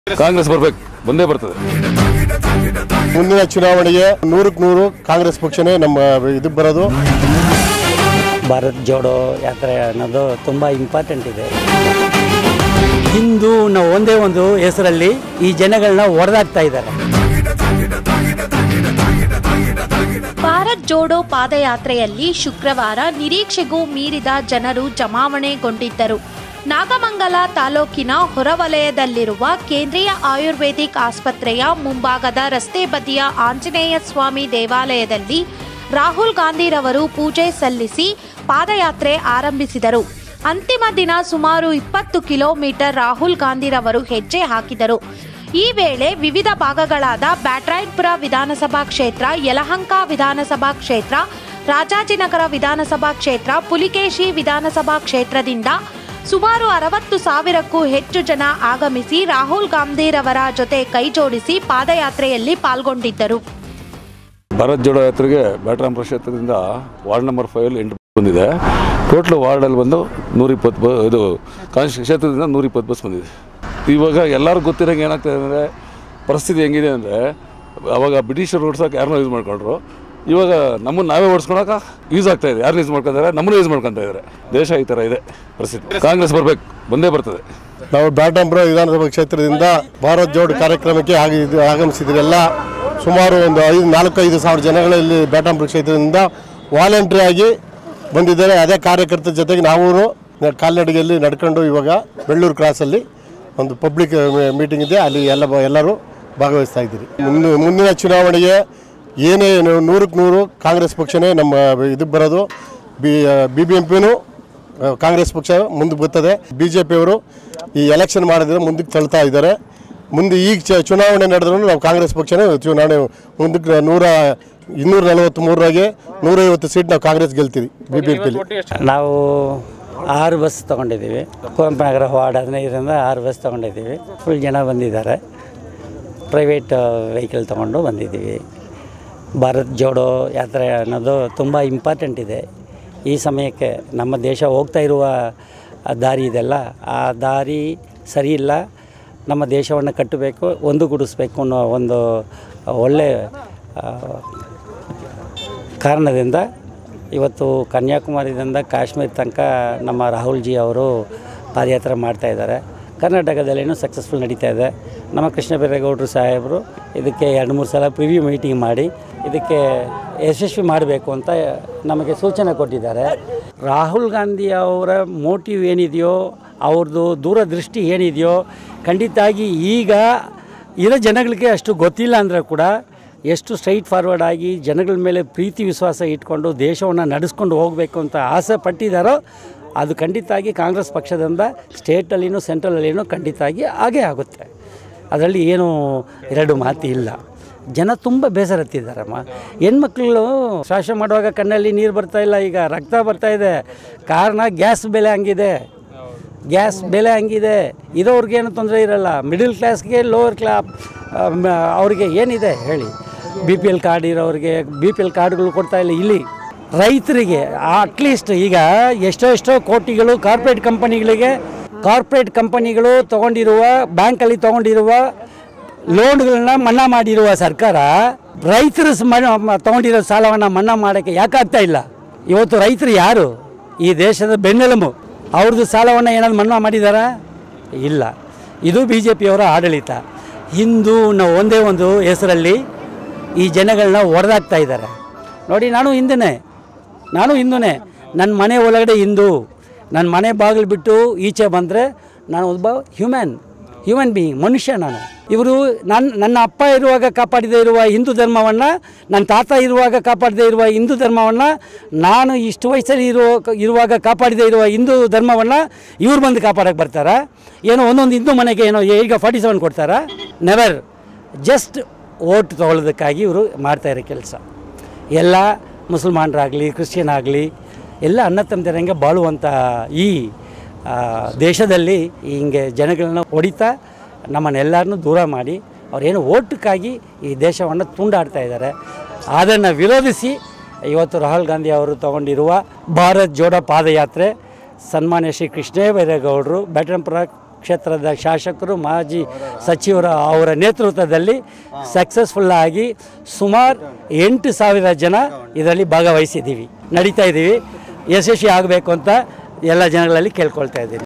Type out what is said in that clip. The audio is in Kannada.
ಕಾಂಗ್ರೆಸ್ ಬರ್ಬೇಕು ಬಂದೇ ಬರ್ತದೆ ಮುಂದಿನ ಚುನಾವಣೆಗೆ ನೂರಕ್ಕೆ ನೂರು ಕಾಂಗ್ರೆಸ್ ಪಕ್ಷನೇ ನಮ್ಮ ಇದಕ್ಕೆ ಬರೋದು ಭಾರತ್ ಜೋಡೋ ಯಾತ್ರೆ ಅನ್ನೋದು ತುಂಬ ಇಂಪಾರ್ಟೆಂಟ್ ಇದೆ ಹಿಂದೂ ಅನ್ನೋ ಒಂದೇ ಒಂದು ಹೆಸರಲ್ಲಿ ಈ ಜನಗಳನ್ನ ಹೊಡೆದಾಕ್ತಾ ಇದ್ದಾರೆ ಭಾರತ್ ಜೋಡೋ ಪಾದಯಾತ್ರೆಯಲ್ಲಿ ಶುಕ್ರವಾರ ನಿರೀಕ್ಷೆಗೂ ಮೀರಿದ ಜನರು ಜಮಾವಣೆಗೊಂಡಿದ್ದರು ನಾಗಮಂಗಲ ತಾಲೂಕಿನ ಹೊರವಲಯದಲ್ಲಿರುವ ಕೇಂದ್ರೀಯ ಆಯುರ್ವೇದಿಕ್ ಆಸ್ಪತ್ರೆಯ ಮುಂಭಾಗದ ರಸ್ತೆ ಬದಿಯ ಆಂಜನೇಯ ಸ್ವಾಮಿ ದೇವಾಲಯದಲ್ಲಿ ರಾಹುಲ್ ಗಾಂಧಿರವರು ಪೂಜೆ ಸಲ್ಲಿಸಿ ಪಾದಯಾತ್ರೆ ಆರಂಭಿಸಿದರು ಅಂತಿಮ ದಿನ ಸುಮಾರು ಇಪ್ಪತ್ತು ಕಿಲೋಮೀಟರ್ ರಾಹುಲ್ ಗಾಂಧಿರವರು ಹೆಜ್ಜೆ ಹಾಕಿದರು ಈ ವೇಳೆ ವಿವಿಧ ಭಾಗಗಳಾದ ಬ್ಯಾಟ್ರಾಯನ್ಪುರ ವಿಧಾನಸಭಾ ಕ್ಷೇತ್ರ ಯಲಹಂಕ ವಿಧಾನಸಭಾ ಕ್ಷೇತ್ರ ರಾಜಾಜಿನಗರ ವಿಧಾನಸಭಾ ಕ್ಷೇತ್ರ ಪುಲಿಕೇಶಿ ವಿಧಾನಸಭಾ ಕ್ಷೇತ್ರದಿಂದ ಸುಮಾರು ಅರವತ್ತು ಸಾವಿರಕ್ಕೂ ಹೆಚ್ಚು ಜನ ಆಗಮಿಸಿ ರಾಹುಲ್ ಗಾಂಧಿರವರ ಜೊತೆ ಕೈಜೋಡಿಸಿ ಪಾದಯಾತ್ರೆಯಲ್ಲಿ ಪಾಲ್ಗೊಂಡಿದ್ದರು ಭಾರತ್ ಜೋಡೋ ಯಾತ್ರೆಗೆ ಬ್ಯಾಟ್ರಾಂಪುರ ಕ್ಷೇತ್ರದಿಂದ ವಾರ್ಡ್ ನಂಬರ್ ಫೈವ್ ಎಂಟು ಬಂದಿದೆ ಟೋಟ್ಲ್ ವಾರ್ಡಲ್ಲಿ ಬಂದು ನೂರಿಪ್ಪತ್ತು ಬ ಇದು ಕಾನ್ಸ್ ಕ್ಷೇತ್ರದಿಂದ ನೂರಿಪ್ಪತ್ತು ಬಸ್ ಬಂದಿದೆ ಇವಾಗ ಎಲ್ಲರಿಗೂ ಗೊತ್ತಿರೋಂಗೆ ಏನಾಗ್ತದೆ ಅಂದರೆ ಪರಿಸ್ಥಿತಿ ಹೆಂಗಿದೆ ಅಂದರೆ ಅವಾಗ ಬ್ರಿಟಿಷರು ಓಡ್ಸೋಕೆ ಯಾರನ್ನೋ ಯೂಸ್ ಮಾಡ್ಕೊಂಡ್ರು ಇವಾಗ ನಮ್ಮನ್ನು ನಾವೇ ಓಡಿಸ್ಕೊಳಕ ಯೂಸ್ ಆಗ್ತಾ ಇದೆ ಯಾರನ್ನ ಯೂಸ್ ಮಾಡ್ಕೊಂತಾರೆ ನಮ್ಮನ್ನು ಯೂಸ್ ಮಾಡ್ಕೊತಾ ಇದ್ದಾರೆ ದೇಶ ಈ ಥರ ಇದೆ ಪರಿಸ್ಥಿತಿ ಕಾಂಗ್ರೆಸ್ ಬರ್ಬೇಕು ಬಂದೇ ಬರ್ತದೆ ನಾವು ಬ್ಯಾಟಂಪುರ ವಿಧಾನಸಭಾ ಕ್ಷೇತ್ರದಿಂದ ಭಾರತ್ ಜೋಡ್ ಕಾರ್ಯಕ್ರಮಕ್ಕೆ ಆಗಿ ಇದು ಆಗಮಿಸಿದ್ರು ಎಲ್ಲ ಸುಮಾರು ಒಂದು ಐದು ನಾಲ್ಕೈದು ಸಾವಿರ ಜನಗಳಲ್ಲಿ ಬ್ಯಾಟಂಪುರ ಕ್ಷೇತ್ರದಿಂದ ವಾಲಂಟ್ರಿ ಆಗಿ ಬಂದಿದ್ದಾರೆ ಅದೇ ಕಾರ್ಯಕರ್ತರ ಜೊತೆಗೆ ನಾವು ಕಾಲ್ನಡಿಗೆಯಲ್ಲಿ ನಡ್ಕೊಂಡು ಇವಾಗ ಬೆಳ್ಳೂರು ಕ್ರಾಸಲ್ಲಿ ಒಂದು ಪಬ್ಲಿಕ್ ಮೀಟಿಂಗ್ ಇದೆ ಅಲ್ಲಿ ಎಲ್ಲ ಬ- ಎಲ್ಲರೂ ಭಾಗವಹಿಸ್ತಾ ಇದ್ದೀರಿ ಮುಂದೆ ಮುಂದಿನ ಚುನಾವಣೆಗೆ ಏನೇ ನೂ- ನೂರಕ್ಕೆ ನೂರು ಕಾಂಗ್ರೆಸ್ ಪಕ್ಷನೇ ನಮ್ಮ ಇದಕ್ಕೆ ಬರೋದು ಬಿ ಬಿ ಬಿ ಎಂ ಪಿನೂ ಕಾಂಗ್ರೆಸ್ ಪಕ್ಷ ಮುಂದಕ್ಕೆ ಬರ್ತದೆ ಬಿ ಜೆ ಪಿಯವರು ಈ ಎಲೆಕ್ಷನ್ ಮಾಡಿದ್ರೆ ಮುಂದಕ್ಕೆ ತಳ್ತಾ ಇದ್ದಾರೆ ಮುಂದೆ ಈಗ ಚ- ಚುನಾವಣೆ ನಡೆದ್ರೂ ನಾವು ಕಾಂಗ್ರೆಸ್ ಪಕ್ಷನೇ ಚುನಾವಣೆ ಮುಂದಕ್ಕೆ ನೂರ ಇನ್ನೂರ ನಲವತ್ತ್ಮೂರಾಗೆ ನೂರೈವತ್ತು ಸೀಟ್ ನಾವು ಕಾಂಗ್ರೆಸ್ ಗೆಲ್ತೀವಿ ಬಿ ಬಿ ಪಿಲಿ ನಾವು ಆರು ಬಸ್ ತೊಗೊಂಡಿದ್ದೀವಿ ಕುವೆಂಪು ನಗರ ವಾರ್ಡ್ ಹದಿನೈದರಿಂದ ಆರು ಬಸ್ ತೊಗೊಂಡಿದ್ದೀವಿ ಫುಲ್ ಜನ ಬಂದಿದ್ದಾರೆ ಪ್ರೈವೇಟ್ ವೆಹಿಕಲ್ ತೊಗೊಂಡು ಬಂದಿದ್ದೀವಿ ಭಾರತ್ ಜೋಡೋ ಯಾತ್ರೆ ಅನ್ನೋದು ತುಂಬ ಇಂಪಾರ್ಟೆಂಟ್ ಇದೆ ಈ ಸಮಯಕ್ಕೆ ನಮ್ಮ ದೇಶ ಹೋಗ್ತಾ ಇರುವ ಆ ದಾರಿ ಇದೆಲ್ಲ ಆ ದಾರಿ ಸರಿ ಇಲ್ಲ ನಮ್ಮ ದೇಶವನ್ನು ಕಟ್ಟಬೇಕು ಒಂದುಗೂಡಿಸ್ಬೇಕು ಅನ್ನೋ ಒಂದು ಒಳ್ಳೆ ಆ, ಕಾರಣದಿಂದ ಇವತ್ತು ಕನ್ಯಾಕುಮಾರಿಯಿಂದ ಕಾಶ್ಮೀರ ತನಕ ನಮ್ಮ ರಾಹುಲ್ ಜಿ ಅವರು ಪಾದಯಾತ್ರೆ ಮಾಡ್ತಾ ಇದ್ದಾರೆ ಕರ್ನಾಟಕದಲ್ಲಿನೂ ಸಕ್ಸಸ್ಫುಲ್ ನಡೀತಾ ಇದೆ ನಮ್ಮ ಕೃಷ್ಣ ಬೈರೇಗೌಡರು ಸಾಹೇಬರು ಇದಕ್ಕೆ ಎರಡು ಮೂರು ಸಲ ಪ್ರಿವ್ಯೂ ಮೀಟಿಂಗ್ ಮಾಡಿ ಇದಕ್ಕೆ ಯಶಸ್ವಿ ಮಾಡಬೇಕು ಅಂತ ನಮಗೆ ಸೂಚನೆ ಕೊಟ್ಟಿದ್ದಾರೆ ರಾಹುಲ್ ಗಾಂಧಿ ಅವರ ಮೋಟಿವ್ ಏನಿದೆಯೋ ಅವ್ರದ್ದು ದೂರದೃಷ್ಟಿ ಏನಿದೆಯೋ ಖಂಡಿತಾಗಿ ಈಗ ಇರೋ ಜನಗಳಿಗೆ ಅಷ್ಟು ಗೊತ್ತಿಲ್ಲ ಅಂದರೆ ಕೂಡ ಎಷ್ಟು ಸ್ಟ್ರೈಟ್ ಫಾರ್ವರ್ಡ್ ಆಗಿ ಜನಗಳ ಮೇಲೆ ಪ್ರೀತಿ ವಿಶ್ವಾಸ ಇಟ್ಕೊಂಡು ದೇಶವನ್ನು ನಡೆಸ್ಕೊಂಡು ಹೋಗಬೇಕು ಅಂತ ಆಸೆ ಪಟ್ಟಿದ್ದಾರೋ ಅದು ಖಂಡಿತಾಗಿ ಕಾಂಗ್ರೆಸ್ ಪಕ್ಷದಿಂದ ಸ್ಟೇಟಲ್ಲಿನೂ ಸೆಂಟ್ರಲಲ್ಲಿನೂ ಖಂಡಿತಾಗಿ ಹಾಗೇ ಆಗುತ್ತೆ ಅದರಲ್ಲಿ ಏನು ಎರಡು ಮಾತು ಇಲ್ಲ ಜನ ತುಂಬ ಬೇಸರತ್ತಿದ್ದಾರಮ್ಮ ಹೆಣ್ಮಕ್ಳು ಶ್ವಾಸ ಮಾಡುವಾಗ ಕಣ್ಣಲ್ಲಿ ನೀರು ಬರ್ತಾ ಇಲ್ಲ ಈಗ ರಕ್ತ ಬರ್ತಾ ಇದೆ ಕಾರಣ ಗ್ಯಾಸ್ ಬೆಲೆ ಹಂಗಿದೆ ಗ್ಯಾಸ್ ಬೆಲೆ ಹಂಗಿದೆ ಇರೋರ್ಗೇನು ತೊಂದರೆ ಇರಲ್ಲ ಮಿಡಿಲ್ ಕ್ಲಾಸ್ಗೆ ಲೋವರ್ ಕ್ಲಾ ಅವ್ರಿಗೆ ಏನಿದೆ ಹೇಳಿ ಬಿ ಪಿ ಎಲ್ ಕಾರ್ಡ್ ಇರೋರಿಗೆ ಬಿ ಪಿ ಎಲ್ ಕಾರ್ಡ್ಗಳು ಕೊಡ್ತಾ ಇಲ್ಲ ಇಲ್ಲಿ ರೈತರಿಗೆ ಅಟ್ಲೀಸ್ಟ್ ಈಗ ಎಷ್ಟೋ ಎಷ್ಟೋ ಕೋಟಿಗಳು ಕಾರ್ಪೊರೇಟ್ ಕಂಪನಿಗಳಿಗೆ ಕಾರ್ಪೊರೇಟ್ ಕಂಪನಿಗಳು ತೊಗೊಂಡಿರುವ ಬ್ಯಾಂಕಲ್ಲಿ ತೊಗೊಂಡಿರುವ ಲೋನ್ಗಳನ್ನ ಮನ್ನಾ ಮಾಡಿರುವ ಸರ್ಕಾರ ರೈತರು ಸ- ಮನ್ನ- ಮ- ತೊಗೊಂಡಿರೋ ಸಾಲವನ್ನು ಮನ್ನಾ ಮಾಡೋಕ್ಕೆ ಯಾಕಾಗ್ತಾ ಇಲ್ಲ ಇವತ್ತು ರೈತರು ಯಾರು ಈ ದೇಶದ ಬೆನ್ನೆಲುಬು ಅವ್ರದ್ದು ಸಾಲವನ್ನು ಏನಾದ್ರು ಮನ್ನಾ ಮಾಡಿದಾರಾ ಇಲ್ಲ ಇದು ಬಿ ಜೆ ಪಿಯವರ ಆಡಳಿತ ಹಿಂದೂ ಅನ್ನೋ ಒಂದೇ ಒಂದು ಹೆಸರಲ್ಲಿ ಈ ಜನಗಳನ್ನ ಹೊಡೆದಾಕ್ತಾ ಇದ್ದಾರೆ ನೋಡಿ ನಾನು ಹಿಂದೂನೇ ನಾನು ಹಿಂದೂನೇ ನನ್ನ ಮನೆ ಒಳಗಡೆ ಹಿಂದೂ ನನ್ನ ಮನೆ ಬಾಗಿಲು ಬಿಟ್ಟು ಈಚೆ ಬಂದರೆ ನಾನು ಒಬ್ಬ ಹ್ಯೂಮನ್ ಹ್ಯೂಮನ್ ಬೀಯಿಂಗ್ ಮನುಷ್ಯ ನಾನು ಇವರು ನನ್ನ ನನ್ನ ಅಪ್ಪ ಇರುವಾಗ ಕಾಪಾಡದೇ ಇರುವ ಹಿಂದೂ ಧರ್ಮವನ್ನು ನನ್ನ ತಾತ ಇರುವಾಗ ಕಾಪಾಡದೇ ಇರುವ ಹಿಂದೂ ಧರ್ಮವನ್ನು ನಾನು ಇಷ್ಟು ವಯಸ್ಸಲ್ಲಿ ಇರುವ ಇರುವಾಗ ಕಾಪಾಡದೇ ಇರುವ ಹಿಂದೂ ಧರ್ಮವನ್ನು ಇವ್ರು ಬಂದು ಕಾಪಾಡೋಕ್ಕೆ ಬರ್ತಾರಾ ಏನೋ ಒಂದೊಂದು ಹಿಂದೂ ಮನೆಗೆ ಏನೋ ಈಗ ಫಾರ್ಟಿ ಸೆವೆನ್ ಕೊಡ್ತಾರಾ ನೆವರ್ ಜಸ್ಟ್ ಓಟ್ ತೊಗೊಳ್ಳೋದಕ್ಕಾಗಿ ಇವರು ಮಾಡ್ತಾಯಿರೋ ಕೆಲಸ ಎಲ್ಲ ಮುಸಲ್ಮಾನರಾಗಲಿ ಕ್ರಿಶ್ಚಿಯನ್ ಆಗಲಿ ಎಲ್ಲ ಅನ್ನ ತಮ್ಮದಿರಂಗೆ ಬಾಳುವಂಥ ಈ ಆ, ದೇಶದಲ್ಲಿ ಹಿಂಗೆ ಜನಗಳನ್ನ ಹೊಡಿತಾ ನಮ್ಮನ್ನೆಲ್ಲರನ್ನೂ ದೂರ ಮಾಡಿ ಅವರೇನು ಓಟಕ್ಕಾಗಿ ಈ ದೇಶವನ್ನು ತುಂಡಾಡ್ತಾ ಇದ್ದಾರೆ ಅದನ್ನು ವಿರೋಧಿಸಿ ಇವತ್ತು ರಾಹುಲ್ ಗಾಂಧಿ ಅವರು ತಗೊಂಡಿರುವ ಭಾರತ್ ಜೋಡೋ ಪಾದಯಾತ್ರೆ ಸನ್ಮಾನ್ಯ ಶ್ರೀ ಕೃಷ್ಣೇ ಬೈರೇಗೌಡರು ಬ್ಯಾಟಂಪುರ ಕ್ಷೇತ್ರದ ಶಾಸಕರು ಮಾಜಿ ಸಚಿವರ ಅವರ ನೇತೃತ್ವದಲ್ಲಿ ಸಕ್ಸಸ್ಫುಲ್ ಆಗಿ ಸುಮಾರು ಎಂಟು ಸಾವಿರ ಜನ ಇದರಲ್ಲಿ ಭಾಗವಹಿಸಿದ್ದೀವಿ ನಡೀತಾ ಇದ್ದೀವಿ ಯಶಸ್ವಿ ಆಗಬೇಕು ಅಂತ ಎಲ್ಲ ಜನಗಳಲ್ಲಿ ಕೇಳ್ಕೊಳ್ತಾ ಇದ್ದೀನಿ